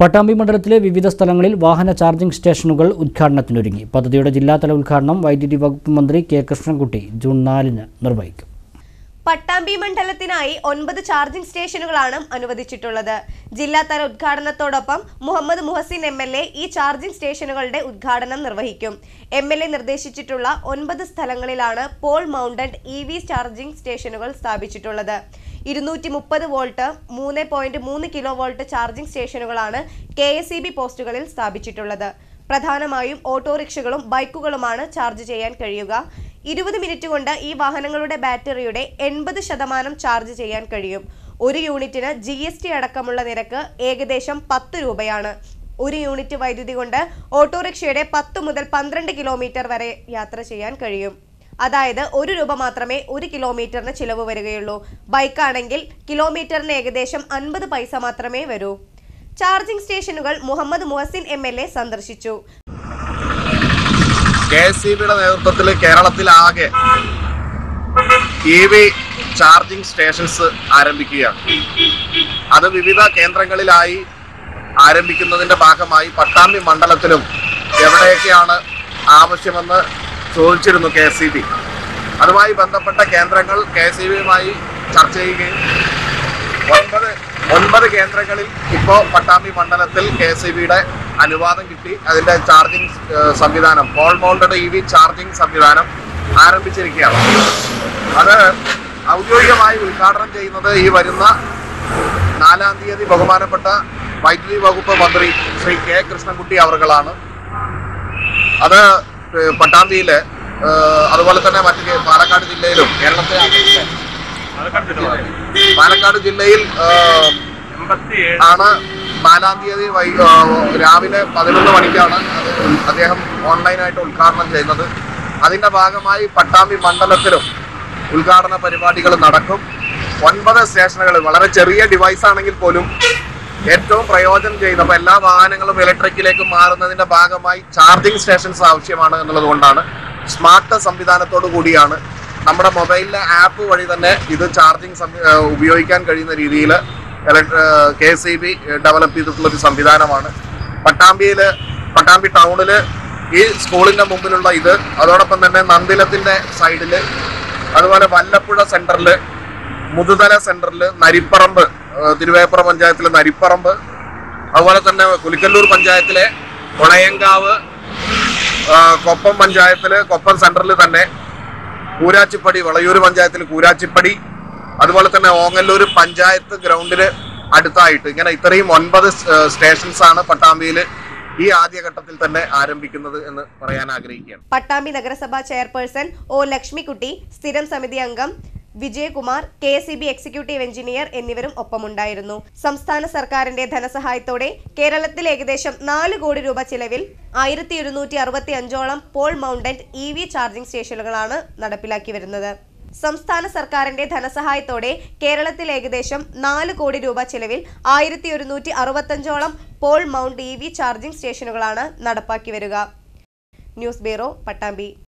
പട്ടാമ്പി മണ്ഡലത്തിലെ വിവിധ സ്ഥലങ്ങളിൽ വാഹന ചാർജിംഗ് സ്റ്റേഷനുകൾ ഉദ്ഘാടനത്തിനൊരുങ്ങി പദ്ധതിയുടെ ജില്ലാതല ഉദ്ഘാടനം വൈദ്യുതി വകുപ്പ് മന്ത്രി കെ കൃഷ്ണൻകുട്ടി ജൂൺ നാലിന് നിർവഹിക്കും പട്ടാമ്പി മണ്ഡലത്തിനായി ഒൻപത് ചാർജിംഗ് സ്റ്റേഷനുകളാണ് അനുവദിച്ചിട്ടുള്ളത് ജില്ലാതല ഉദ്ഘാടനത്തോടൊപ്പം Muhammad Muhasin M L A ഈ ചാർജിംഗ് സ്റ്റേഷനുകളുടെ ഉദ്ഘാടനം നിർവഹിക്കും എം എൽ എ നിർദ്ദേശിച്ചിട്ടുള്ള ഒൻപത് സ്ഥലങ്ങളിലാണ് pole mounted E V charging സ്റ്റേഷനുകൾ സ്ഥാപിച്ചിട്ടുള്ളത് ഇരുന്നൂറ്റി മുപ്പത് വോൾട്ട് മൂന്ന് പോയിന്റ് മൂന്ന് കിലോ വോൾട്ട് ചാർജിംഗ് സ്റ്റേഷനുകളാണ് കെ എസ് ഇ ബി പോസ്റ്റുകളിൽ സ്ഥാപിച്ചിട്ടുള്ളത് പ്രധാനമായും ഓട്ടോറിക്ഷകളും ബൈക്കുകളുമാണ് ചാർജ് ചെയ്യാൻ കഴിയുക ഇരുപത് മിനിറ്റ് കൊണ്ട് ഈ വാഹനങ്ങളുടെ ബാറ്ററിയുടെ എൺപത് ശതമാനം ചാർജ് ചെയ്യാൻ കഴിയും ഒരു യൂണിറ്റിന് ജി എസ് ടി അടക്കമുള്ള നിരക്ക് ഏകദേശം പത്ത് രൂപയാണ് ഒരു യൂണിറ്റ് വൈദ്യുതി കൊണ്ട് ഓട്ടോറിക്ഷയുടെ പത്ത് മുതൽ പന്ത്രണ്ട് കിലോമീറ്റർ വരെ യാത്ര ചെയ്യാൻ കഴിയും അതായത് ഒരു രൂപ മാത്രമേ ഒരു കിലോമീറ്ററിന് ചിലവ് വരികയുള്ളൂ ബൈക്കാണെങ്കിൽ കിലോമീറ്ററിന് ഏകദേശം അൻപത് പൈസ മാത്രമേ വരൂ ചാർജിംഗ് സ്റ്റേഷനുകൾ Muhammad Muhasin M L A സന്ദർശിച്ചു കെ എസ് ഇ ബിയുടെ നേതൃത്വത്തിൽ കേരളത്തിലാകെ ഇ വി ചാർജിംഗ് സ്റ്റേഷൻസ് ആരംഭിക്കുകയാണ് അത് വിവിധ കേന്ദ്രങ്ങളിലായി ആരംഭിക്കുന്നതിന്റെ ഭാഗമായി പട്ടാമ്പി മണ്ഡലത്തിലും എവിടെയൊക്കെയാണ് ആവശ്യമെന്ന് ചോദിച്ചിരുന്നു കെ എസ് ഇ ബി അതുമായി ബന്ധപ്പെട്ട കേന്ദ്രങ്ങൾ കെ എസ് ഇ ബിയുമായി ചർച്ച ചെയ്യുകയും ഒൻപത് ഒൻപത് കേന്ദ്രങ്ങളിൽ ഇപ്പോൾ പട്ടാമ്പി മണ്ഡലത്തിൽ കെ എസ് ഇ ബിയുടെ അനുവാദം കിട്ടി അതിന്റെ ചാർജിംഗ് ഏഹ്, സംവിധാനം pole mounted E V charging സംവിധാനം ആരംഭിച്ചിരിക്കുകയാണ് അത് ഔദ്യോഗികമായി ഉദ്ഘാടനം ചെയ്യുന്നത് ഈ വരുന്ന നാലാം തീയതി ബഹുമാനപ്പെട്ട വൈദ്യുതി വകുപ്പ് മന്ത്രി ശ്രീ കെ കൃഷ്ണൻകുട്ടി അവർകളാണ് അത് ഏഹ്, പട്ടാമ്പിയില് ഏഹ്, അതുപോലെ തന്നെ മറ്റ് കേ- പാലക്കാട് ജില്ലയിലും കേരളത്തെ അപേക്ഷിച്ച് പാലക്കാട് ജില്ലയിൽ ഏഹ്, ആണ് നാലാം തീയതി വൈ ഏഹ്, രാവിലെ പതിനൊന്ന് മണിക്കാണ് അത് അദ്ദേഹം ഓൺലൈനായിട്ട് ഉദ്ഘാടനം ചെയ്യുന്നത് അതിന്റെ ഭാഗമായി പട്ടാമ്പി മണ്ഡലത്തിലും ഉദ്ഘാടന പരിപാടികൾ നടക്കും ഒൻപത് സ്റ്റേഷനുകൾ വളരെ ചെറിയ ഡിവൈസ് ആണെങ്കിൽ പോലും ഏറ്റവും പ്രയോജനം ചെയ്യുന്ന അപ്പൊ എല്ലാ വാഹനങ്ങളും ഇലക്ട്രിക്കിലേക്ക് മാറുന്നതിന്റെ ഭാഗമായി ചാർജിംഗ് സ്റ്റേഷൻസ് ആവശ്യമാണ് എന്നുള്ളത് കൊണ്ടാണ് സ്മാർട്ട് സംവിധാനത്തോടു കൂടിയാണ് നമ്മുടെ മൊബൈലിലെ ആപ്പ് വഴി തന്നെ ഇത് ചാർജിങ് ഉപയോഗിക്കാൻ കഴിയുന്ന രീതിയിൽ K S E B develop ചെയ്തിട്ടുള്ള ഒരു സംവിധാനമാണ് പട്ടാമ്പിയിൽ പട്ടാമ്പി ടൗണിൽ ഈ സ്കൂളിന്റെ മുമ്പിലുള്ള ഇത് അതോടൊപ്പം തന്നെ നന്ദിലത്തിന്റെ സൈഡിൽ അതുപോലെ വല്ലപ്പുഴ സെന്ററിൽ മുതുതല സെന്ററിൽ നരിപ്പറമ്പ് ഏഹ് തിരുവേപ്പുറ പഞ്ചായത്തിലെ നരിപ്പറമ്പ് അതുപോലെ തന്നെ കുലിക്കല്ലൂർ പഞ്ചായത്തിലെ കൊളയങ്കാവ് ആ, കൊപ്പം പഞ്ചായത്തില് കൊപ്പം സെന്ററിൽ തന്നെ കൂരാച്ചിപ്പടി വളയൂർ പഞ്ചായത്തിൽ കൂരാച്ചിപ്പടി അതുപോലെ തന്നെ ഓങ്ങല്ലൂർ പഞ്ചായത്ത് ഗ്രൗണ്ടിന് അടുത്തായിട്ട് ഇങ്ങനെ ഇത്രയും ഒൻപത് സ്റ്റേഷൻസ് ആണ് പട്ടാമ്പിയിൽ ഈ ആദ്യഘട്ടത്തിൽ തന്നെ ആരംഭിക്കുന്നത് എന്ന് പറയാൻ ആഗ്രഹിക്കുകയാണ് പട്ടാമ്പി നഗരസഭാ ചെയർപേഴ്സൺ ഒ ലക്ഷ്മിക്കുട്ടി സ്ഥിരം സമിതി അംഗം Vijayakumar K S E B executive engineer എന്നിവരും ഒപ്പമുണ്ടായിരുന്നു സംസ്ഥാന സർക്കാരിന്റെ ധനസഹായത്തോടെ കേരളത്തിൽ ഏകദേശം നാല് കോടി രൂപ ചിലവിൽ ആയിരത്തി ഒരുന്നൂറ്റി അറുപത്തി അഞ്ചോളം pole mounted E V charging സ്റ്റേഷനുകളാണ് നടപ്പിലാക്കി വരുന്നത് സംസ്ഥാന സർക്കാരിന്റെ ധനസഹായത്തോടെ കേരളത്തിൽ ഏകദേശം നാല് കോടി രൂപ ചിലവിൽ ആയിരത്തി ഒരുന്നൂറ്റി അറുപത്തഞ്ചോളം pole mount E V charging സ്റ്റേഷനുകളാണ് നടപ്പാക്കി വരിക ന്യൂസ് ബ്യൂറോ പട്ടാമ്പി